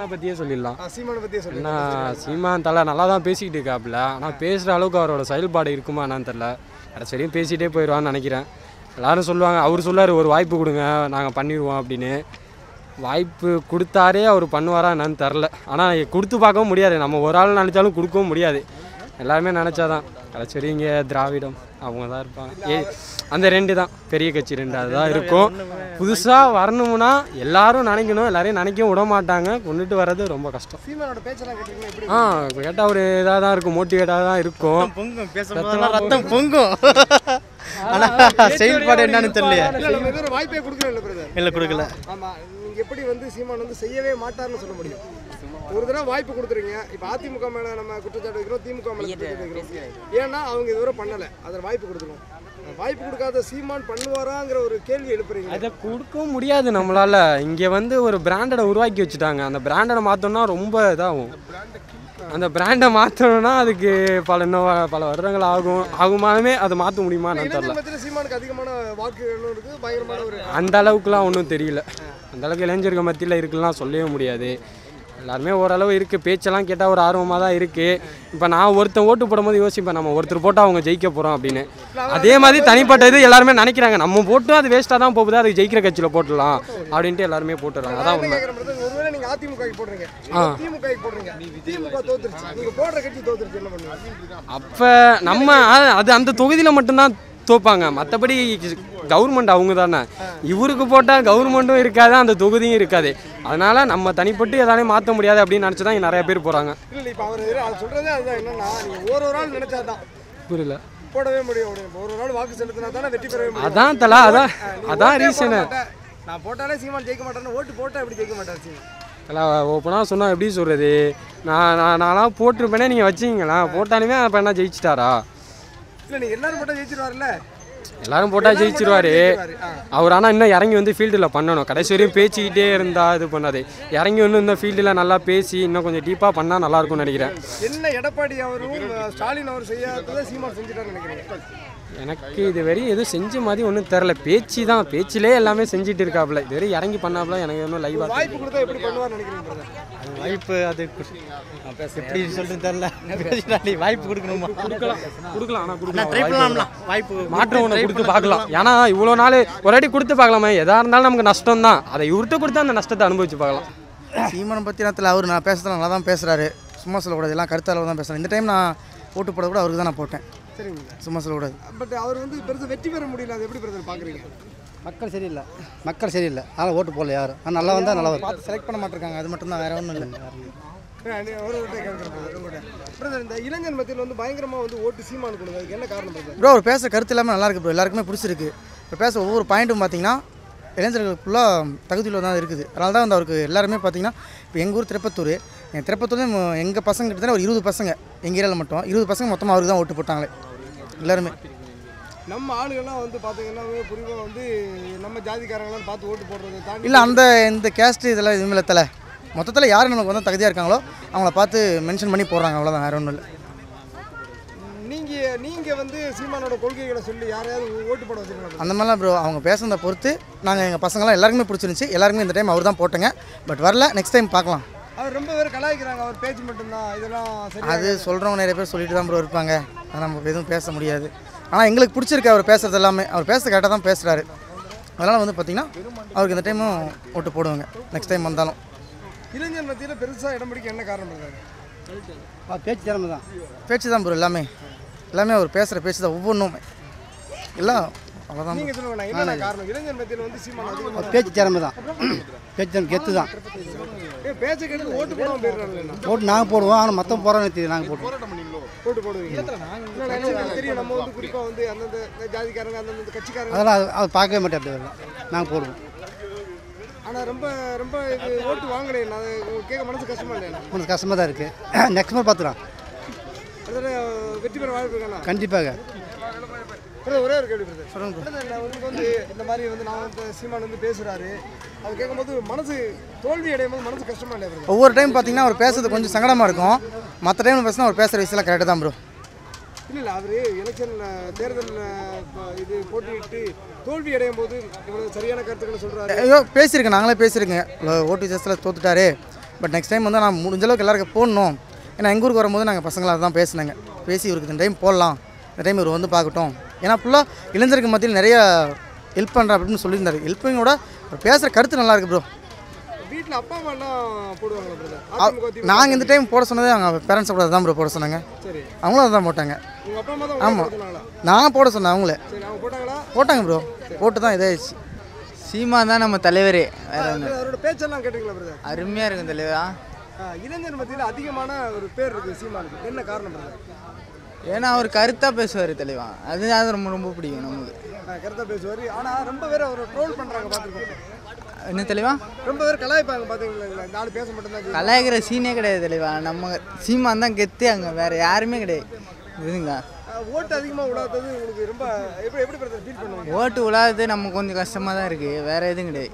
பற்றியே சொல்லிடலாம் ஆ, சீமானை பற்றியே சொல்லி ஏன்னா சீமான் தலை நல்லா தான் பேசிக்கிட்டு இருக்காப்புல ஆனால் பேசுகிற அளவுக்கு அவரோட செயல்பாடு இருக்குமா என்னன்னு தெரில கடைசி வரையும் பேசிகிட்டே போயிடுவான்னு நினைக்கிறேன் எல்லாரும் சொல்லுவாங்க அவர் சொல்லார் ஒரு வாய்ப்பு கொடுங்க நாங்கள் பண்ணிடுவோம் அப்படின்னு வாய்ப்பு கொடுத்தாரே அவர் பண்ணுவாரா என்னன்னு தெரில ஆனால் கொடுத்து பார்க்கவும் முடியாது நம்ம ஒரு ஆள் நினச்சாலும் கொடுக்கவும் முடியாது எல்லாருமே நினச்சாதான் கடைசி வரையும் இங்கே திராவிடம் அவங்க தான் இருப்பாங்க ஏ அந்த ரெண்டு தான் பெரிய கட்சி ரெண்டு அதுதான் இருக்கும் புதுசாக வரணும்னா எல்லாரும் நினைக்கணும் எல்லாரையும் நினைக்கவும் விட மாட்டாங்க கொண்டுட்டு வர்றது ரொம்ப கஷ்டம் சீமானோட பேச்செல்லாம் கேட்டிருக்கீங்க எப்படி ஆ இப்போ கேட்டால் ஒரு இதாக தான் இருக்கும் மோட்டிவேட்டாக தான் இருக்கும் பொங்கும் பேசும்போதெல்லாம் ரத்தம் பொங்கும் ஆனா செயல்பாடு என்னன்னு தெரியலையே இல்லை நம்ம எதுவும் வாய்ப்பே கொடுக்கல இல்லை பிரதர் இல்லை கொடுக்கல ஆமா நீங்க எப்படி வந்து சீமான் வந்து செய்யவே மாட்டார்னு சொல்ல முடியும் ஒரு தடவை வாய்ப்பு கொடுத்துருங்க இப்போ அதிமுக மேல நம்ம குற்றச்சாட்டு வைக்கிறோம் திமுக மேல குற்றச்சாட்டு வைக்கிறோம் ஏன்னா அவங்க இதுவரை பண்ணல அதில் வாய்ப்பு கொடுத்துருவோம் வாய்ப்பு கொடுக்காத சீமான் பண்ணுவாராங்கிற ஒரு கேள்வி எழுப்புறீங்க அதை கொடுக்கவும் முடியாது நம்மளால இங்கே வந்து ஒரு பிராண்டடை உருவாக்கி வச்சுட்டாங்க அந்த பிராண்டடை மாற்றோம்னா ரொம்ப இதாகும் அந்த பிராண்டை மாற்றணும்னா அதுக்கு பல இன்னும் பல வருடங்கள் ஆகும் ஆகுமானமே அதை மாற்ற முடியுமா நான் தெரில இளைஞர் மத்தியில் சீமானுக்கு அதிகமான வாக்குகளும் இருக்கு பயங்கரமான ஒரு அந்த அளவுக்குலாம் ஒன்றும் தெரியல அந்த அளவுக்கு இளைஞர்கள் மத்தியில் இருக்குலாம் சொல்லவே முடியாது எல்லாருமே ஓரளவு இருக்குது பேச்செல்லாம் கேட்டால் ஒரு ஆர்வமாக தான் இருக்குது இப்போ நான் ஒருத்தன் ஓட்டு போடும்போது யோசிப்பேன் நம்ம ஒருத்தர் போட்டால் அவங்க ஜெயிக்க போகிறோம் அப்படின்னு அதே மாதிரி தனிப்பட்ட இது எல்லாருமே நினைக்கிறாங்க நம்ம போட்டும் அது வேஸ்ட்டாக தான் போகுது அது ஜெயிக்கிற கட்சியில் போட்டுடலாம் அப்படின்ட்டு எல்லாருமே போட்டுடுறாங்க அதான் உண்மை கேட்குற மாதிரி ஒருவேளை நீங்க அதிமுக க்கு போடுறீங்க ஆ. திமுக க்கு போடுறீங்க திமுக தோத்துருச்சு நீங்க போடுற கட்சி தோத்துருச்சு என்ன பண்ணுவீங்க அப்போ நம்ம அது- அது அந்த தொகுதியில் மட்டும்தான் தோப்பாங்க மற்றபடி கவர்மெண்ட் அவங்க தானே இவருக்கு போட்டால் கவர்மெண்ட்டும் இருக்காது அந்த தொகுதியும் இருக்காது அதனால நம்ம தனிப்பட்டு எதாலையும் மாற்ற முடியாது அப்படின்னு நினச்சி தான் இங்க நிறைய பேர் போகிறாங்க இல்ல இல்ல இப்போ அவர் அவர் சொல்றதே அதுதான் என்னன்னா நீங்க ஒரு ஒரு ஆள் நினைச்சாதான் புரியல போடவே முடியும் முடியும் ஒரு ஒரு ஆள் வாக்கு செலுத்தினா தானே வெற்றி பெறவே முடியும் அதான் தலா அதான் நீ அதான் ஓட்டே போட ரீசனு மாட்ட. நான் போட்டாலே சீமான் ஜெயிக்க மாட்டேன்னு ஓட்டு போட்டா எப்படி ஜெயிக்க மாட்டார் சீமான் தலா ஓப்பனாக சொன்னால் எப்படி சொல்கிறது நான் நான் நான்லாம் போட்டிருப்பேனே நீங்கள் வச்சிங்களா போட்டாலுமே அப்போ என்ன ஜெயிச்சிட்டாரா இல்ல நீங்க எல்லாரும் போட்டா ஜெயிச்சிருவாருல்ல எல்லாரும் போட்டால் ஜெயிச்சிருவாரு ஆ. அவர் ஆனால் இன்னும் இறங்கி வந்து ஃபீல்டில் பண்ணணும் கடைசி வரையும் பேசிக்கிட்டே இருந்தா இது பண்ணாது இறங்கி வந்து இந்த ஃபீல்டில் நல்லா பேசி இன்னும் கொஞ்சம் டீப்பாக பண்ணால் நல்லா இருக்கும்னு நினைக்கிறேன் என்ன எடப்பாடி அவரும் அஹ், ஸ்டாலின் அவர் செய்யாததை சீமான் செஞ்சுட்டாருன்னு நினைக்கிறீங்க எனக்கு இது வரையும் எதுவும் செஞ்ச மாதிரி ஒன்றும் தெரில பேச்சு தான் பேச்சிலே எல்லாமே செஞ்சுட்டு இருக்காப்புல இது வரையும் இறங்கி பண்ணாப்புல எனக்கு ஒன்றும் லைவாக வாய்ப்பு கொடுத்தா எப்படி பண்ணுவார்னு நினைக்கிறீங்க brother? வாய்ப்பு அது எப்படி சொல்றது தெரியல வாய்ப்பு கொடுக்கணுமா கொடுக்கலாம் கொடுக்கலாம் ஆனால் நான் கொடுக்கலாம் ட்ரை பண்ணலாம்லாம் வாய்ப்பு மாற்றம் ஒன்று கொடுத்து பார்க்கலாம் ஏன்னா இவ்வளோ நாள் ஒரு அடி கொடுத்து பார்க்கலாமே எதாக இருந்தாலும் நமக்கு நஷ்டம் தான் அதை இவர்கிட்ட கொடுத்து அந்த நஷ்டத்தை அனுபவிச்சு பார்க்கலாம் சீமானை பற்றி நேரத்தில் அவர் நான் பேசுறது நல்லா தான் பேசுகிறாரு சும்மா சொல்லக்கூடாது எல்லாம் கருத்தாளவு தான் பேசுகிறேன் இந்த டைம் நான் ஓட்டு போட கூட அவருக்கு தான் நான் போட்டேன் சரிங்க சும்மா சொல்லக்கூடாது பட் அவர் வந்து பெருசா வெற்றி பெற முடியல அது எப்படி பிரதர் பாக்குறீங்க மக்கள் சரியில்லை மக்கள் சரியில்லை அதனால் ஓட்டு போடல யாரும் ஆனால் நல்லா வந்தால் நல்லா வரும் பார்த்து செலக்ட் பண்ண மாட்டிருக்காங்க அது மட்டும் தான் வேற ஒன்றும் இல்லை ஒரு பிரதர் இந்த இளைஞர் மத்தியில் வந்து பயங்கரமா வந்து ஓட்டு சீமான் கொடுங்க அதுக்கு என்ன காரணம் பிரதர் ப்ரோ அவர் பேசுகிற கருத்து எல்லாமே நல்லா இருக்கு ப்ரோ எல்லாருக்குமே பிடிச்சிருக்கு இப்போ பேச ஒவ்வொரு பாயிண்ட்டும் பார்த்தீங்கன்னா இளைஞர்களுக்கு ஃபுல்லாக தகுதியில் தான் இருக்குது அதனால தான் வந்து அவருக்கு எல்லாருமே பார்த்தீங்கன்னா இப்போ எங்கள் ஊர் திருப்பத்தூர் என் திருப்பத்தூர் எங்கள் பசங்க கிட்டத்தட்ட ஒரு இருபது பசங்க எங்கள் ஏரியாவில் மட்டும் இருபது பசங்க மொத்தமாக அவருக்கு தான் ஓட்டு போட்டாங்களே எல்லாருமே நம்ம ஆளுகள்லாம் வந்து பார்த்தீங்கன்னா குறிப்பாக வந்து நம்ம ஜாதிக்காரங்களாம் பார்த்து ஓட்டு போடுறதை தாண்டி இல்லை அந்த இந்த கேஸ்ட் இதெல்லாம் எதுவுமே இல்லை தலை மொத்தத்தில் யார் நமக்கு வந்து தகுதியாக இருக்காங்களோ அவங்கள பார்த்து மென்ஷன் பண்ணி போடுறாங்க அவ்வளோதான் வேற ஒன்றும் இல்லை நீங்க நீங்க வந்து சீமானோட கொள்கைகளை சொல்லி யாரையாவது ஓட்டு போட வச்சிருக்கீங்களா அந்த மாதிரிலாம் ப்ரோ அவங்க பேசுனதை பொறுத்து நாங்கள் எங்கள் பசங்களாம் எல்லாருக்குமே பிடிச்சிருந்துச்சி எல்லாருக்குமே இந்த டைம் அவர் தான் போட்டோங்க பட் வரல நெக்ஸ்ட் டைம் பார்க்கலாம் அவர் ரொம்ப பேர் கலாய்க்கிறாங்க அவர் பேச்சு மட்டும்தான் இதெல்லாம் சரி அது சொல்கிறவங்க நிறைய பேர் சொல்லிட்டு தான் ப்ரோ இருப்பாங்க அதை நம்ம எதுவும் பேச முடியாது ஆனால் எங்களுக்கு பிடிச்சிருக்கு அவர் பேசுறது எல்லாமே அவர் பேச கேட்டால் தான் பேசுகிறாரு அதனால் வந்து பார்த்திங்கன்னா அவருக்கு இந்த டைமும் ஓட்டு போடுவாங்க நெக்ஸ்ட் டைம் வந்தாலும் இளைஞர் மத்தியில் பெருசா இடம் பிடிக்க என்ன காரணம் பிரதர் பேச்சு திறமை தான் பேச்சு தான் ப்ரோ எல்லாமே எல்லாமே அவர் பேசுகிற பேச்சு தான் ஒவ்வொன்றும் எல்லாம் அவ்வளோதான் நீங்க சொல்லுங்க என்னென்ன காரணம் இளைஞர் மத்தியில் வந்து சீமான் அதிகமாக பேச்சு திறமை தான் பேச்சு திறமை கெத்து தான் ஏ பேச்சை கேட்டு ஓட்டு போடாமல் போயிடுறாங்க ஓட்டு நாங்கள் போடுவோம் ஆனால் மற்றவங்க போகிறோன்னு தெரியுது நாங்கள் போடுவோம் ஓட்டு போடுவீங்க இல்ல, எனக்கு தெரியும் நம்ம வந்து குறிப்பா வந்து அந்தந்த ஜாதிக்காரங்க அந்தந்த கட்சிக்காரங்க அதெல்லாம் அது அது பார்க்கவே மாட்டேன் அப்படி வரலாம் நாங்கள் போடுவோம் ஆனா ரொம்ப ரொம்ப இது ஓட்டு வாங்கலையே நான் அது கேட்க மனசு கஷ்டமா இல்லையா கொஞ்சம் கஷ்டமாக தான் இருக்குது நெக்ஸ்ட் மாதிரி பார்த்துக்கலாம் அதில் வெற்றி பெற வாய்ப்பு இருக்கா கண்டிப்பாக ஒரே ஒரு கேள்வி பிரதர் சொல்லுங்க உங்களுக்கு வந்து இந்த மாதிரி வந்து நான் வந்து சீமான் வந்து பேசுறாரு அது கேட்கும்போது மனசு தோல்வி அடையும் போது மனசு கஷ்டமா இல்லையா பிரதர் ஒவ்வொரு டைம் பார்த்தீங்கன்னா அவர் பேசுறது கொஞ்சம் சங்கடமாக இருக்கும் மற்ற டைமில் பேசினா அவர் பேசுகிற விஷயம்லாம் கரெக்டாக தான் ப்ரோ இல்ல இல்ல அவரு எலெக்ஷன்ல தேர்தலில் இது போட்டியிட்டு தோல்வி அடையும் போது இவ்வளவு சரியான கருத்துக்களை சொல்றாரு ஐயோ பேசியிருக்கேன் நாங்களே பேசியிருக்கேன் ஓட்டு வித்தியாசத்தில் தோத்துட்டாரு பட் நெக்ஸ்ட் டைம் வந்து நான் முடிஞ்ச அளவுக்கு எல்லாருக்கும் போடணும் ஏன்னா எங்கள் ஊருக்கு வரும்போது நாங்கள் பசங்களாக தான் பேசினாங்க பேசி இவருக்கு இந்த டைம் போடலாம் இந்த டைம் இவர் வந்து பார்க்கட்டும் ஏன்னா ஃபுல்லாக இளைஞருக்கு மத்தியில் நிறைய ஹெல்ப் பண்ணுறேன் அப்படின்னு சொல்லியிருந்தாரு ஹெல்ப்பிங்கோட அவர் பேசுகிற கருத்து நல்லா இருக்கு ப்ரோ வீட்டில் அப்பா அம்மா எல்லாம் போடுவாங்களா பிரதர் அதிமுக திமுக நாங்கள் இந்த டைம் போட சொன்னதே அவங்க பேரண்ட்ஸ் கூட தான் ப்ரோ போட சொன்னாங்க சரி அவங்களும் அதான் போட்டாங்க உங்க அப்பா அம்மா தான் ஆமா. போடுறாங்களா நான் போட சொன்னேன் அவங்களே சரி அவங்க போட்டாங்களா போட்டாங்க ப்ரோ போட்டு தான் இதாகிடுச்சு சீமா தான் நம்ம தலைவரே வேற ஒன்று அவரோட பேச்செல்லாம் கேட்டீங்களா பிரதர் அருமையாக இருக்கும் தலைவரா இளைஞர் மத்தியில் அதிகமான ஒரு பேர் இருக்கு சீமானுக்கு என்ன காரணம் பிரதர் ஏன்னா அவர் கருத்தாக பேசுவார் தலைவா அது அது ரொம்ப ரொம்ப பிடிக்கும் நமக்கு கருத்தா பேசுவார் ஆனால் ரொம்ப பேர் அவரை ட்ரோல் பண்ணுறாங்க பார்த்துருக்கோம் என்ன தலைவா ரொம்ப பேர் கலாய்ப்பாங்க பார்த்தீங்களா நாலு பேச மட்டும்தான் செய்யும். கலாய்க்கிற சீனே கிடையாது தலைவா நம்ம சீமான் தான் கெத்து அங்கே வேற யாருமே கிடையாது இதுங்க அஹ் ஓட்டு அதிகமாக விடாதது உங்களுக்கு ரொம்ப எப்படி எப்படி பிரதர் ஃபீல் பண்ணுவீங்க ஓட்டு விழாதது நம்ம கொஞ்சம் கஷ்டமாக தான் இருக்குது வேற எதுவும் கிடையாது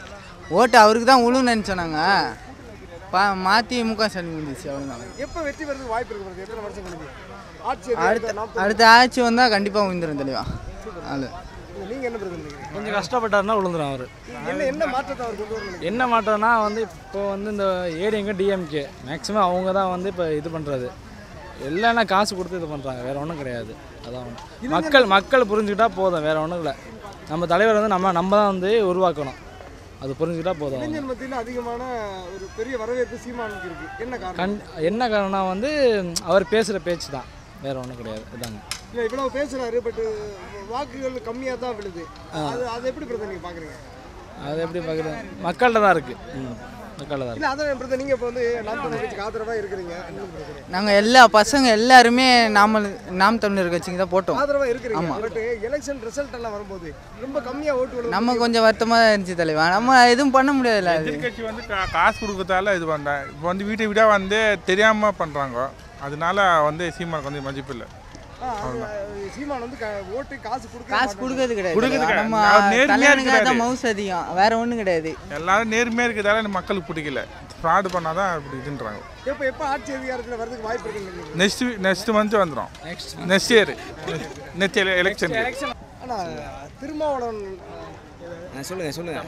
ஓட்டு அவருக்கு தான் உழுன்னு நினச்சோம் நாங்கள் பா மாற்றி முக ஸ்டாலின் வந்துச்சு அவ்வளோதான் எப்போ வெற்றி வருது வாய்ப்பு இருக்கு பிரதர் எத்தனை வருஷம் கழிஞ்சு ஆட்சி அடுத்த அடுத்த ஆட்சி வந்தால் கண்டிப்பாக விழுந்துடும் தலைவா அது நீங்கள் என்ன பிரதர் நினைக்கிறீங்க கொஞ்சம் கஷ்டப்பட்டாருன்னா விழுந்துரும் அவர் என்ன என்ன மாற்றத்தை அவர் கொண்டு வரணும் என்ன மாற்றம்னா வந்து இப்போ வந்து இந்த ஏடிஎங்க டிஎம்கே மேக்ஸிமம் அவங்க தான் வந்து இப்போ இது பண்ணுறது இல்லைன்னா காசு கொடுத்து இது பண்ணுறாங்க வேற ஒன்றும் கிடையாது அதான் ஒண்ணு. மக்கள் மக்கள் புரிஞ்சுக்கிட்டா போதும் வேற ஒன்றும் இல்லை நம்ம தலைவர் வந்து நம்ம நம்ம தான் வந்து உருவாக்கணும் அது புரிஞ்சுக்கிட்டா போதும் இளைஞர் மத்தியில் அதிகமான ஒரு பெரிய வரவேற்பு சீமானுக்கு இருக்கு என்ன காரணம் கண் என்ன காரணம்னா வந்து அவர் பேசுகிற பேச்சு தான் வேற ஒன்றும் கிடையாது இதாங்க இல்லை இவ்வளவு பேசுறாரு பட் வாக்குகள் கம்மியாக தான் விழுது அது அது எப்படி பிரதர் நீங்கள் பார்க்குறீங்க அது எப்படி பார்க்குறது மக்கள்கிட்ட தான் இருக்குது ம் மக்கள்கிட்ட தான் இருக்குது இல்லை அதான் பிரதர் நீங்கள் இப்போ வந்து நாம் தமிழ் கட்சிக்கு ஆதரவாக இருக்கிறீங்க என்ன பிரதர் நாங்கள் எல்லா பசங்க எல்லாருமே நாம நாம் தமிழர் கட்சிக்கு தான் போட்டோம் ஆதரவாக இருக்கிறீங்க பட் எலெக்ஷன் ரிசல்ட் எல்லாம் வரும்போது ரொம்ப கம்மியாக ஓட்டு விழுது நம்ம கொஞ்சம் வருத்தமாக தான் இருந்துச்சு தலைவா நம்ம எதுவும் பண்ண முடியாதுல்ல அது எதிர்கட்சி வந்து கா- காசு கொடுக்கறதால இது பண்ணுறேன் இப்போ வந்து வீட்டை வீடாக வந்து தெரியாமல் பண்ணுறாங்க அதனால வந்து சீமானுக்கு வந்து மதிப்பு இல்லை ஆ, அது சீமான் வந்து க- ஓட்டு காசு கொடுக்க காசு மாட்டாங்க. கொடுக்கறது கிடையாது கொடுக்கறது தலைவா. கிடையாது. நம்ம அவர் நேர்மையா தலைவனுங்க இருக்கிறாரு. தான் மவுஸ் அதிகம் வேற ஒன்றும் கிடையாது எல்லாரும் நேர்மையாக இருக்கிறதால இந்த மக்களுக்கு பிடிக்கல ஃப்ராடு பண்ணால் தான் இப்படி இதுன்றாங்க எப்போ எப்போ ஆட்சி அதிகாரத்தில் வரதுக்கு வாய்ப்பு இருக்குன்னு நினைக்கிறீங்க நெக்ஸ்ட் நெக்ஸ்ட் மந்த் வந்துடும் நெக்ஸ்ட் இயர் நெக்ஸ்ட் எலெக்ஷன் ஆனால் திருமாவளவன் சொல்லுங்க சொல்லுங்க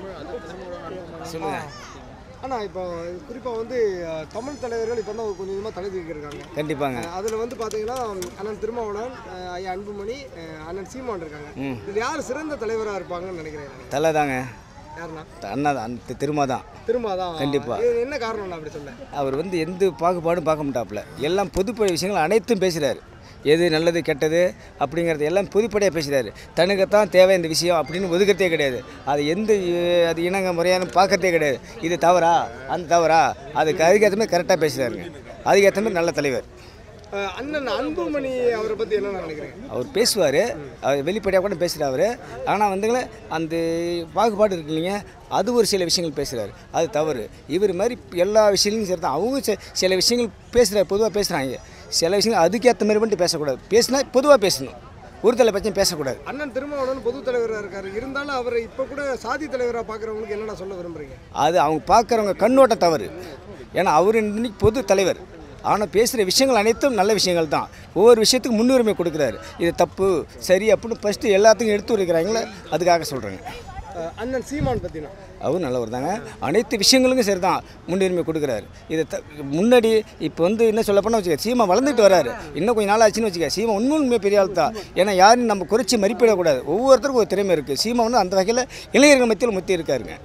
சொல்லுங்க ஆனால் இப்போ குறிப்பாக வந்து அஹ், தமிழ் தலைவர்கள் இப்போ தான் கொஞ்சம் கொஞ்சமாக தலை தூக்கியிருக்காங்க கண்டிப்பாங்க அதில் வந்து பார்த்தீங்கன்னா அண்ணன் திருமாவளவன் அஹ், ஐயா அன்புமணி அஹ், அண்ணன் சீமான் இருக்காங்க ம். இதில் யார் சிறந்த தலைவராக இருப்பாங்கன்னு நினைக்கிறேன் நான். தலை தாங்க யாருன்னா அண்ணா தான் திரும்ப தான் திரும்ப தான் கண்டிப்பா. இது என்ன காரணம் நான் அப்படி சொல்ல அவர் வந்து எந்த பாகுபாடும் பார்க்க மாட்டாப்புல எல்லாம் பொதுப்படை விஷயங்கள் அனைத்தும் பேசுகிறாரு எது நல்லது கெட்டது அப்படிங்கிறது எல்லாம் பொதுப்படையாக பேசுகிறாரு தனக்குத்தான் தேவை இந்த விஷயம் அப்படின்னு ஒதுக்கிறதே கிடையாது அது எந்த அஹ், அது இனங்க முறையான பார்க்கறதே கிடையாது இது தவறா அந்த தவறா அதுக்கு அதுக்கேற்ற மாதிரி கரெக்டாக பேசுகிறாருங்க அதுக்கேற்ற மாதிரி நல்ல தலைவர் அஹ், அண்ணன் அன்புமணி அவரை பற்றி என்ன நினைக்கிறேன் அவர் பேசுவார் அவர் வெளிப்படையாக கூட பேசுகிறாரு ஆனால் வந்துங்களே அந்த பாகுபாடு இருக்கு இல்லைங்க அது ஒரு சில விஷயங்கள் பேசுகிறாரு அது தவறு இவர் மாதிரி எல்லா விஷயங்களையும் சரி தான் அவங்க சி- சில விஷயங்கள் பேசுகிறார் பொதுவாக பேசுகிறாங்க சில விஷயங்கள் அதுக்கேற்ற மாதிரி மட்டும் பேசக்கூடாது பேசினா பொதுவாக பேசணும் ஒரு தலை பற்றியும் பேசக்கூடாது அண்ணன் திருமாவளவன் பொது தலைவராக இருக்காரு இருந்தாலும் அவரை இப்போ கூட சாதி தலைவராக பார்க்குறவங்களுக்கு என்னென்ன சொல்ல விரும்புறீங்க அது அவங்க பார்க்குறவங்க கண்ணோட்டம் தவறு ஏன்னா அவர் இன்னைக்கு பொது தலைவர் ஆனால் பேசுகிற விஷயங்கள் அனைத்தும் நல்ல விஷயங்கள் தான் ஒவ்வொரு விஷயத்துக்கு முன்னுரிமை கொடுக்குறாரு இது தப்பு சரி அப்படின்னு ஃபஸ்ட்டு எல்லாத்துக்கும் எடுத்து வைக்கிறாங்களே அதுக்காக சொல்கிறேங்க அஹ், அண்ணன் சீமான் பற்றினா அவரும் நல்லவர் தாங்க அனைத்து விஷயங்களுக்கும் சரி தான் முன்னுரிமை கொடுக்குறாரு இதை த முன்னாடி இப்போ வந்து என்ன சொல்ல போனால் வச்சுக்க சீமா வளர்ந்துட்டு வராரு இன்னும் கொஞ்சம் நாள் ஆச்சுன்னு வச்சுக்க சீமா உண்மையுமே பெரிய ஆள் தான் ஏன்னா யாரும் நம்ம குறைச்சி மதிப்பிடக்கூடாது ஒவ்வொருத்தருக்கும் ஒரு திறமை இருக்குது சீமா வந்து அந்த வகையில் இளைஞர்கள் மத்தியில் முத்தி இருக்காருங்க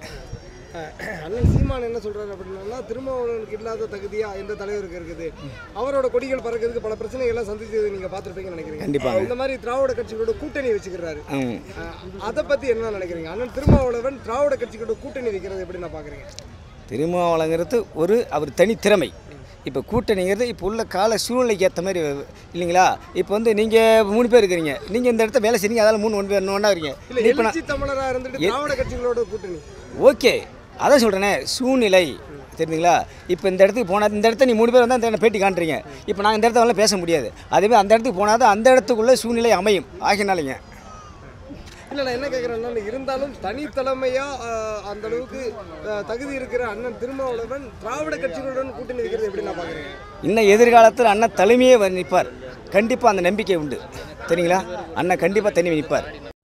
அண்ணன் சீமான் என்ன சொல்றாரு அப்படின்னா திருமாவளவனுக்கு இல்லாத தகுதியா எந்த தலைவருக்கு இருக்குது அவரோட கொடிகள் பறக்கிறதுக்கு பல பிரச்சனைகள் எல்லாம் சந்திச்சது நீங்க பார்த்துருப்பீங்கன்னு நினைக்கிறீங்க கண்டிப்பாங்க. இந்த மாதிரி திராவிட கட்சிகளோட கூட்டணி வச்சுக்கிறாரு ம் அதை பத்தி என்ன நினைக்கிறீங்க அண்ணன் திருமாவளவன் திராவிட கட்சிகளோட கூட்டணி வைக்கிறது எப்படி நான் பாக்குறீங்க திருமாவளங்கிறது ஒரு அவர் தனித்திறமை இப்போ கூட்டணிங்கிறது இப்போ உள்ள கால சூழ்நிலைக்கு ஏற்ற மாதிரி வருது. இல்லைங்களா இப்போ வந்து நீங்கள் மூணு பேர் இருக்கிறீங்க நீங்கள் இந்த இடத்த வேலை செய்றீங்க அதால் மூணு ஒன்று பேர் ஒன்றா இருக்கீங்க இல்ல இப்போ நான் எழுச்சி தமிழரா இருந்துட்டு திராவிட கட்சிகளோட கூட்டணி ஓகே அதான் சொல்கிறேனே சூழ்நிலை தெரியுதுங்களா இப்போ இந்த இடத்துக்கு போனால் இந்த இடத்த நீ மூணு பேர் வந்து அந்த இடத்துல பேட்டி காண்றீங்க இப்போ நாங்கள் இந்த இடத்துல வரலாம் பேச முடியாது அதேமாதிரி அந்த இடத்துக்கு போனால் தான் அந்த இடத்துக்குள்ள சூழ்நிலை அமையும் ஆகினாலிங்க இல்ல நான் என்ன கேட்கறேன்னா இருந்தாலும் தனித்தலைமையா அஹ், அந்த அளவுக்கு அஹ், தகுதி இருக்கிற அண்ணன் திருமாவளவன் திராவிட கட்சிகளுடன் கூட்டணி வைக்கிறது எப்படி நான் பாக்குறேன் இன்னும் எதிர்காலத்தில் அண்ணன் தலைமையே நிற்பார் கண்டிப்பாக அந்த நம்பிக்கை உண்டு சரிங்களா அண்ணன் கண்டிப்பாக தனி நிற்பார்